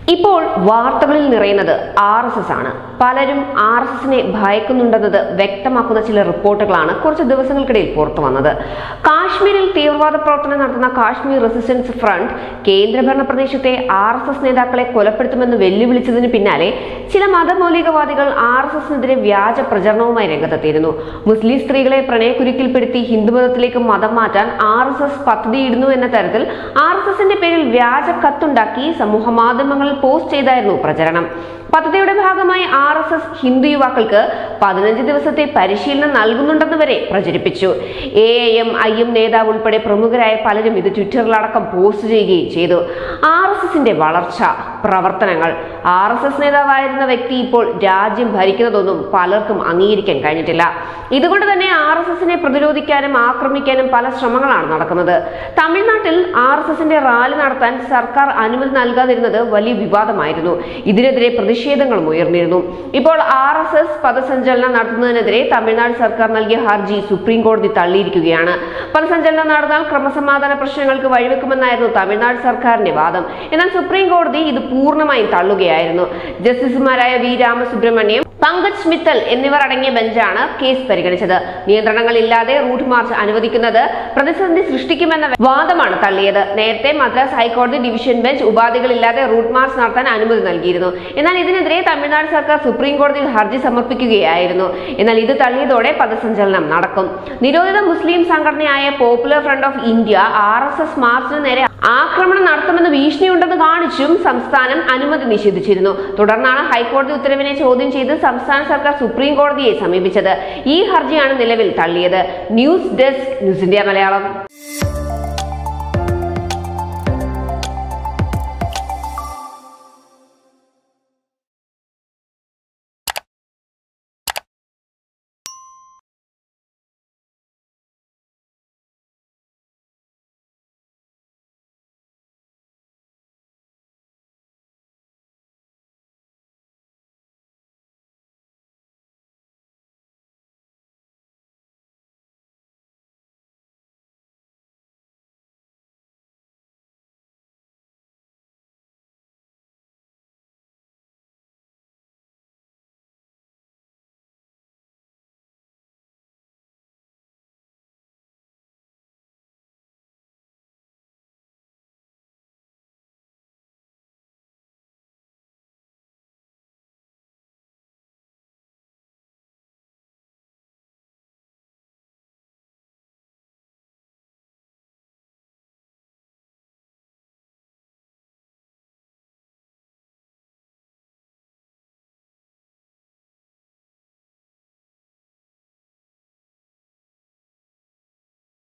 ഇപ്പോൾ വാർത്തകളിൽ നിറയുന്നത് ആർ എസ് എസ് ആണ് പലരും ആർ എസ് എസിനെ ഭയക്കുന്നുണ്ടെന്നത് വ്യക്തമാക്കുന്ന ചില റിപ്പോർട്ടുകളാണ് കുറച്ച് ദിവസങ്ങൾക്കിടയിൽ പുറത്തു വന്നത് കാശ്മീരിൽ തീവ്രവാദ പ്രവർത്തനം നടത്തുന്ന കാശ്മീർ റെസിസ്റ്റൻസ് ഫ്രണ്ട് കേന്ദ്രഭരണ പ്രദേശത്തെ ആർ എസ് എസ് നേതാക്കളെ കൊലപ്പെടുത്തുമെന്ന് വെല്ലുവിളിച്ചതിന് പിന്നാലെ ചില മതമൗലികവാദികൾ ആർ എസ് എസിനെതിരെ വ്യാജ പ്രചരണവുമായി രംഗത്തെത്തിയിരുന്നു മുസ്ലിം സ്ത്രീകളെ പ്രണയക്കുരുക്കിൽപ്പെടുത്തി ഹിന്ദുമതത്തിലേക്ക് മതം മാറ്റാൻ ആർ എസ് എസ് പദ്ധതിയിടുന്നു എന്ന തരത്തിൽ ആർ എസ് എസിന്റെ പേരിൽ വ്യാജ കത്തുണ്ടാക്കി സമൂഹ മാധ്യമങ്ങളിൽ പോസ്റ്റ് ചെയ്തായിരുന്നു പ്രചരണം പദ്ധതിയുടെ ഭാഗമായി ആർ എസ് എസ് ഹിന്ദു യുവാക്കൾക്ക് പതിനഞ്ച് ദിവസത്തെ പരിശീലനം നൽകുന്നുണ്ടെന്ന് വരെ പ്രചരിപ്പിച്ചു എ എം ഐ എം നേതാവ് ഉൾപ്പെടെ പ്രമുഖരായ പലരും ഇത് ട്വിറ്ററിലടക്കം പോസ്റ്റ് ചെയ്യുകയും ചെയ്തു ആർ എസ് എസിന്റെ വളർച്ച പ്രവർത്തനങ്ങൾ ആർ എസ് എസ് നേതാവായിരുന്ന വ്യക്തി ഇപ്പോൾ രാജ്യം ഭരിക്കുന്നതൊന്നും പലർക്കും അംഗീകരിക്കാൻ കഴിഞ്ഞിട്ടില്ല ഇതുകൊണ്ട് തന്നെ ആർ എസ് എസിനെ പ്രതിരോധിക്കാനും ആക്രമിക്കാനും പല ശ്രമങ്ങളാണ് നടക്കുന്നത് തമിഴ്നാട്ടിൽ ആർ എസ് എസിന്റെ റാലി നടത്താൻ സർക്കാർ അനുമതി നൽകാതിരുന്നത് വലിയ വിവാദമായിരുന്നു ഇതിനെതിരെ പ്രതിഷേധങ്ങളും ഉയർന്നിരുന്നു ഇപ്പോൾ ആർ എസ് എസ് പദസഞ്ചലനം നടത്തുന്നതിനെതിരെ തമിഴ്നാട് സർക്കാർ നൽകിയ ഹർജി സുപ്രീം കോടതി തള്ളിയിരിക്കുകയാണ് പദസഞ്ചലനം നടന്നാൽ ക്രമസമാധാന പ്രശ്നങ്ങൾക്ക് വഴിവെക്കുമെന്നായിരുന്നു തമിഴ്നാട് സർക്കാരിന്റെ വാദം എന്നാൽ സുപ്രീം കോടതി ഇത് പൂർണ്ണമായും തള്ളുകയായിരുന്നു ജസ്റ്റിസുമാരായ വി രാമസുബ്രഹ്മണ്യം പങ്കജ് മിത്തൽ എന്നിവർ അടങ്ങിയ ബെഞ്ചാണ് കേസ് പരിഗണിച്ചത് നിയന്ത്രണങ്ങളില്ലാതെ റൂട്ട് മാർച്ച് അനുവദിക്കുന്നത് പ്രതിസന്ധി സൃഷ്ടിക്കുമെന്ന വാദമാണ് തള്ളിയത് നേരത്തെ മദ്രാസ് ഹൈക്കോടതി ഡിവിഷൻ ബെഞ്ച് ഉപാധികളില്ലാതെ റൂട്ട് മാർച്ച് നടത്താൻ അനുമതി നൽകിയിരുന്നു എന്നാൽ ഇതിനെതിരെ തമിഴ്നാട് സർക്കാർ സുപ്രീം കോടതിയിൽ ഹർജി സമർപ്പിക്കുകയായിരുന്നു എന്നാൽ ഇത് തള്ളിയതോടെ പദസഞ്ചലനം നടക്കും നിരോധിത മുസ്ലിം സംഘടനയായ popular front of India R S S മാർച്ചിന് നേരെ ആക്രമണം നടത്തുമെന്ന് ഭീഷണിയുണ്ടെന്ന് കാണിച്ചും സംസ്ഥാനം അനുമതി നിഷേധിച്ചിരുന്നു തുടർന്നാണ് ഹൈക്കോടതി ഉത്തരവിനെ ചോദ്യം ചെയ്ത് സംസ്ഥാന സർക്കാർ സുപ്രീം കോടതിയെ സമീപിച്ചത് ഈ ഹർജിയാണ് നിലവിൽ തള്ളിയത് news desk news India Malayalam